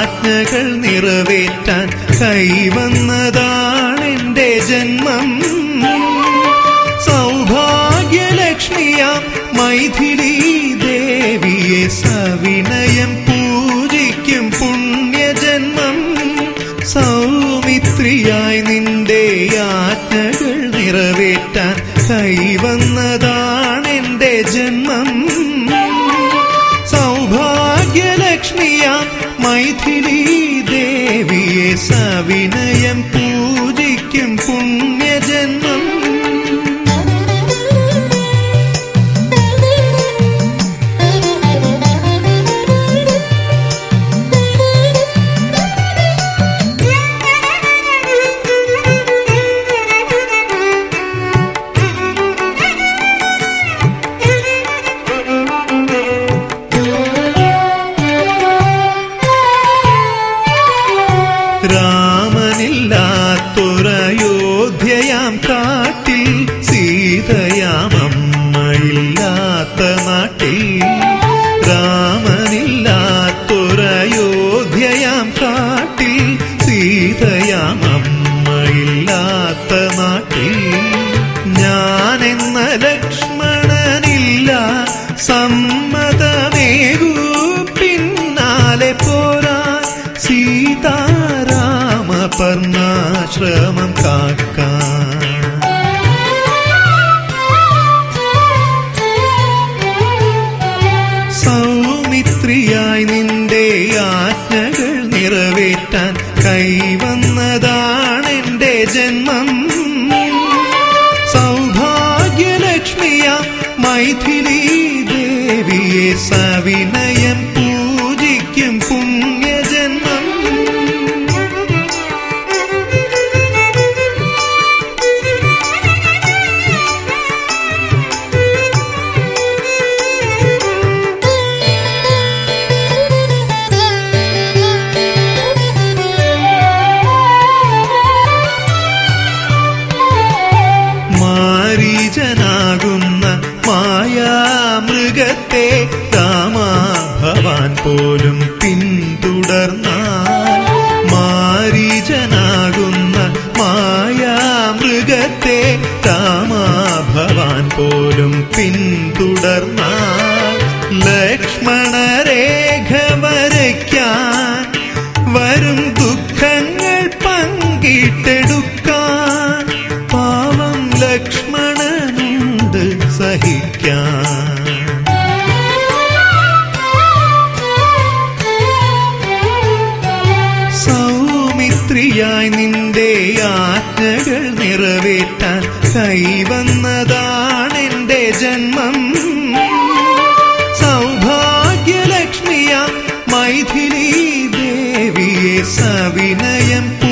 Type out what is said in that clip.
ആജ്ഞകൾ നിറവേറ്റാൻ കൈവന്നതാണെന്റെ ജന്മം സൗഭാഗ്യലക്ഷ്മിയാം മൈഥിലി ദേവിയെ സവിനയം പൂജിക്കും പുണ്യജന്മം സൗമിത്രിയായി നിന്റെ ആജ്ഞകൾ നിറവേറ്റാൻ കൈവന്നതാണെന്റെ ജന്മം സൗഭാഗ്യലക്ഷ്മിയാം മൈഥിലി ദേവിയെ സവിനയം പൂജിക്കും പുണ്യജന്മം രാമനില്ലാത്തൊരയോധ്യയാം കാട്ടിൽ സീതയാമമ്മയില്ലാത്ത നാട്ടിൽ രാമനില്ലാത്തൊരയോധ്യയാം കാട്ടിൽ സീതയാമമ്മയില്ലാത്ത നാട്ടിൽ ഞാനെന്ന ലക്ഷ്മണനില്ല സമ്മതമേകൂ പിന്നാലെ പോരാ സീതാരാമ പർണാശ്രമം കാക്കാൻ സൗമിത്രിയായി നിന്റെ ആജ്ഞകൾ നിറവേറ്റാൻ കൈവന്നതാണെന്റെ ജന്മം സൗഭാഗ്യലക്ഷ്മിയ മൈഥിലി ദേവിയെ സവിനയം പൂജിക്കും പുണ്യജന്മം മാരീജനാകുന്ന മായാമൃഗത്തെ രാമാ ഭവാൻ പോലും പിന്തുടർന്നാൽ മാരീജനാകുന്ന മായാമൃഗത്തെ രാമാ ഭവാൻ പോലും പിന്തുടർന്നാൽ ലക്ഷ്മണരേഖ വരയ്ക്കാൻ വരും ദുഃഖങ്ങൾ പങ്കിട്ടെടുക്കാൻ പാവം ലക്ഷ്മണനുണ്ട് സഹിക്കാൻ സൗമിത്രിയായി നിന്റെ ആജ്ഞകൾ നിറവേറ്റാൻ കൈവന്നതാണെന്റെ ജന്മം സൗഭാഗ്യലക്ഷ്മിയ മൈഥിലി ദേവിയെ സവിനയം